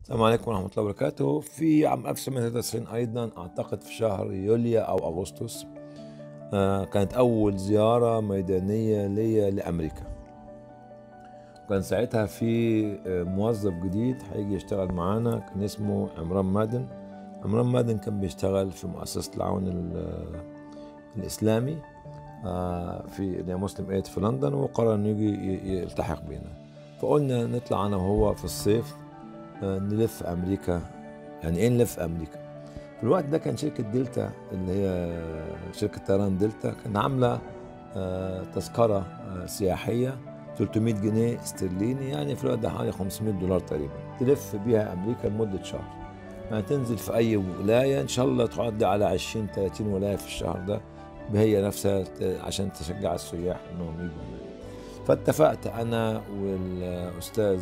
السلام عليكم ورحمة الله وبركاته في عام 1993 أيضا أعتقد في شهر يوليو أو أغسطس آه، كانت أول زيارة ميدانية ليا لأمريكا كان ساعتها في آه، موظف جديد هيجي يشتغل معانا كان اسمه عمران مادن عمران مادن كان بيشتغل في مؤسسة العون ال- الإسلامي آه، في اللي هي مسلم ايد في لندن وقرر انه يجي ي- يلتحق بينا فقلنا نطلع انا وهو في الصيف آه، نلف امريكا يعني ايه نلف امريكا في الوقت ده كان شركه دلتا اللي هي شركه طيران دلتا كان عامله آه، تذكره آه، سياحيه 300 جنيه استرليني يعني في الوقت ده حوالي 500 دولار تقريبا تلف بيها امريكا لمده شهر يعني تنزل في اي ولايه ان شاء الله تعدي على 20 30 ولايه في الشهر ده هي نفسها ت- عشان تشجع السياح انهم يجوا هنا. فاتفقت انا والاستاذ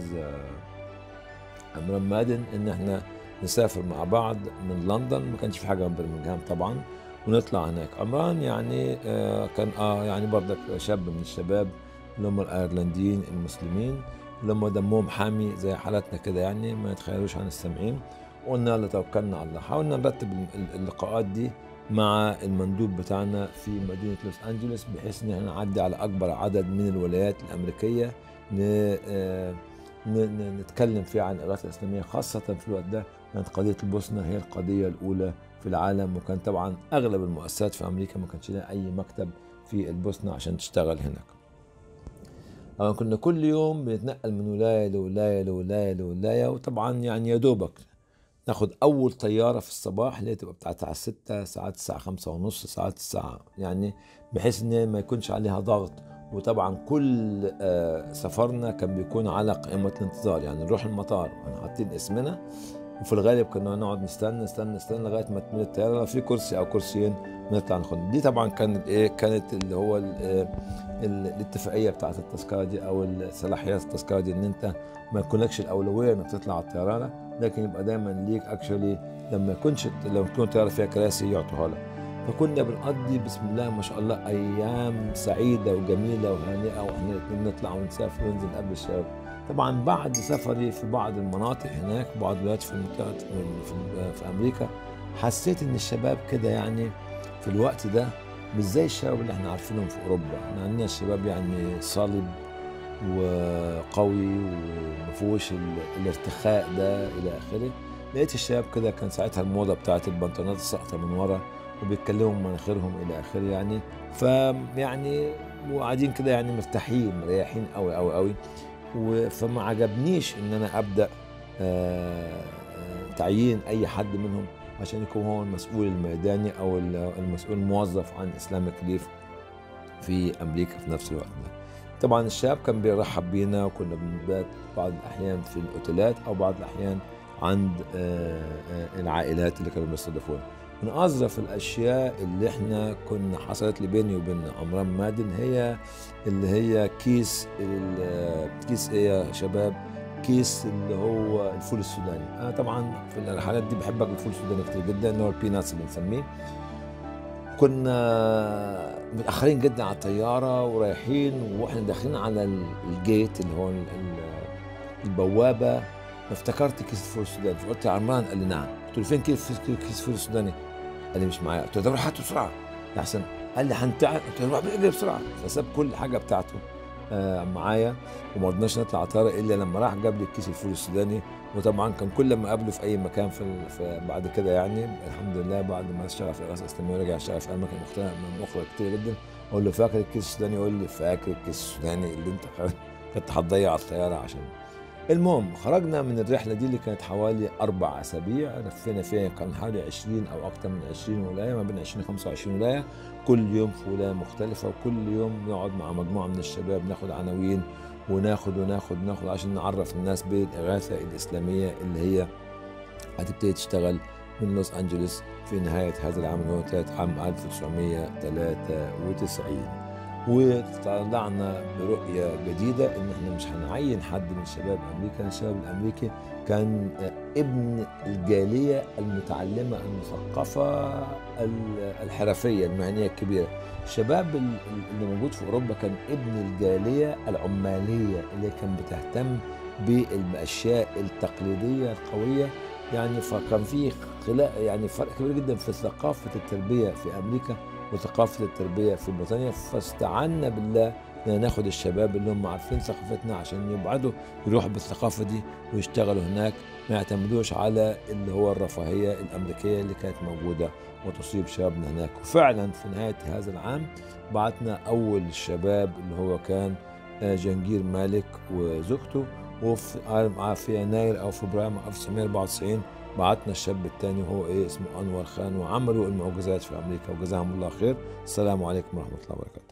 آه، عمران مادن ان احنا نسافر مع بعض من لندن ما كانش في حاجه من برمنجهام طبعا ونطلع هناك عمران يعني آه كان اه يعني برضك شاب من الشباب اللي هم الايرلنديين المسلمين اللي هم دمهم حامي زي حالتنا كده يعني ما يتخيلوش عن السامعين وقلنا له توكلنا على الله حاولنا نرتب ال- اللقاءات دي مع المندوب بتاعنا في مدينه لوس انجلوس بحيث ان احنا نعدي على اكبر عدد من الولايات الامريكيه ن... آه، ن... ن- نتكلم فيها عن الاغاثه الاسلاميه خاصه في الوقت ده كانت قضيه البوسنه هي القضيه الاولى في العالم وكان طبعا اغلب المؤسسات في امريكا ما كانش لها اي مكتب في البوسنه عشان تشتغل هناك. طبعا كنا كل يوم بنتنقل من ولايه لولايه لولايه لولايه وطبعا يعني يا دوبك ناخد اول طياره في الصباح اللي هي تبقى بتاعت على 6 ساعات الساعه 5 ونص ساعات الساعه يعني بحيث ان ما يكونش عليها ضغط وطبعا كل آه، سفرنا كان بيكون على قائمه الانتظار يعني نروح المطار واحنا حاطين اسمنا وفي الغالب كنا نقعد نستنى نستنى نستنى لغايه ما تمل الطياره لو في كرسي او كرسيين بنطلع ناخد دي طبعا كانت ايه كانت اللي هو ال- آه، ال- الاتفاقيه بتاعت التذكره دي او الصلاحيات التذكره دي ان انت ما يكونلكش الاولويه انك تطلع على الطيران لكن يبقى دايما ليك اكشولي لما يكونش لما تكون الطياره فيها كراسي يعطوها لك فكنا بنقضي بسم الله ما شاء الله ايام سعيده وجميله وهانئه واحنا الاتنين نطلع ونسافر وننزل قبل الشباب طبعا بعد سفري في بعض المناطق هناك بعض الولايات في المنطقه في, في امريكا حسيت ان الشباب كده يعني في الوقت ده مش زي الشباب اللي احنا عارفينهم في اوروبا احنا عندنا الشباب يعني صلب وقوي وما فيهوش ال- الارتخاء ده الى اخره لقيت الشباب كده كان ساعتها الموضه بتاعت البنطلونات الساقطه من ورا وبيتكلموا من مناخيرهم الى اخره يعني فيعني وقاعدين كده يعني مرتاحين مريحين قوي قوي قوي و- فما عجبنيش ان انا ابدا آه، آه، تعيين اي حد منهم عشان يكون هو المسؤول الميداني او ال- المسؤول الموظف عن اسلامك ليف في امريكا في نفس الوقت ده طبعا الشاب كان بيرحب بينا وكنا بنبات بعض الاحيان في الاوتيلات او بعض الاحيان عند آه، آه، العائلات اللي كانوا بيستضيفونا من اظرف الاشياء اللي احنا كنا حصلت لي بيني وبين عمران مادن هي اللي هي كيس ال- كيس ايه يا شباب كيس اللي هو الفول السوداني انا طبعا في الحالات دي بحب اكل الفول السوداني كتير جدا اللي هو البيناتس بنسميه كنا متاخرين جدا على الطياره ورايحين واحنا داخلين على ال- الجيت اللي هو ال- ال- البوابه افتكرت كيس الفول السوداني فقلت يا عمران قال لي نعم قلت له فين كيس كيس الفول السوداني قال لي مش معايا قلت له طب روح هاته بسرعه يا حسن قال لي هنتعب قلت له روح اجري بسرعه فساب كل حاجه بتاعته آه، معايا وما رضناش نطلع على الطياره الا لما راح جاب لي كيس الفول السوداني وطبعا كان كل ما اقابله في اي مكان في, ال- في بعد كده يعني الحمد لله بعد ما اشتغل في اغاثه اسلاميه ورجع اشتغل في اماكن مختلفه من اخرى كتير جدا اقول له فاكر الكيس السوداني يقول لي فاكر الكيس السوداني اللي انت خ- كنت هتضيع على الطياره عشان المهم خرجنا من الرحله دي اللي كانت حوالي اربع اسابيع لفينا فيها كان حوالي 20 او اكثر من 20 ولايه ما بين 20 و 25 ولايه كل يوم في ولايه مختلفه وكل يوم نقعد مع مجموعه من الشباب ناخد عناوين وناخد وناخد وناخد عشان نعرف الناس بالاغاثه الاسلاميه اللي هي هتبتدي تشتغل من لوس انجلوس في نهايه هذا العام اللي هو كانت عام 1993 وطلعنا برؤيه جديده ان احنا مش هنعين حد من شباب امريكا الشباب الامريكي كان ابن الجاليه المتعلمه المثقفه ال- الحرفيه المهنيه الكبيره الشباب ال- اللي موجود في اوروبا كان ابن الجاليه العماليه اللي كان بتهتم بالاشياء التقليديه القويه يعني فكان في خلاف يعني فرق كبير جدا في ثقافه التربيه في امريكا وثقافه التربيه في بريطانيا فاستعنا بالله ان ناخد الشباب اللي هم عارفين ثقافتنا عشان يبعدوا يروحوا بالثقافه دي ويشتغلوا هناك ما يعتمدوش على اللي هو الرفاهيه الامريكيه اللي كانت موجوده وتصيب شبابنا هناك وفعلا في نهايه هذا العام بعتنا اول الشباب اللي هو كان آه، جنجير مالك وزوجته وفي آه، في يناير او فبراير 1994 بعتنا الشاب الثاني وهو ايه اسمه انور خان وعملوا المعجزات في امريكا وجزاهم الله خير السلام عليكم ورحمه الله وبركاته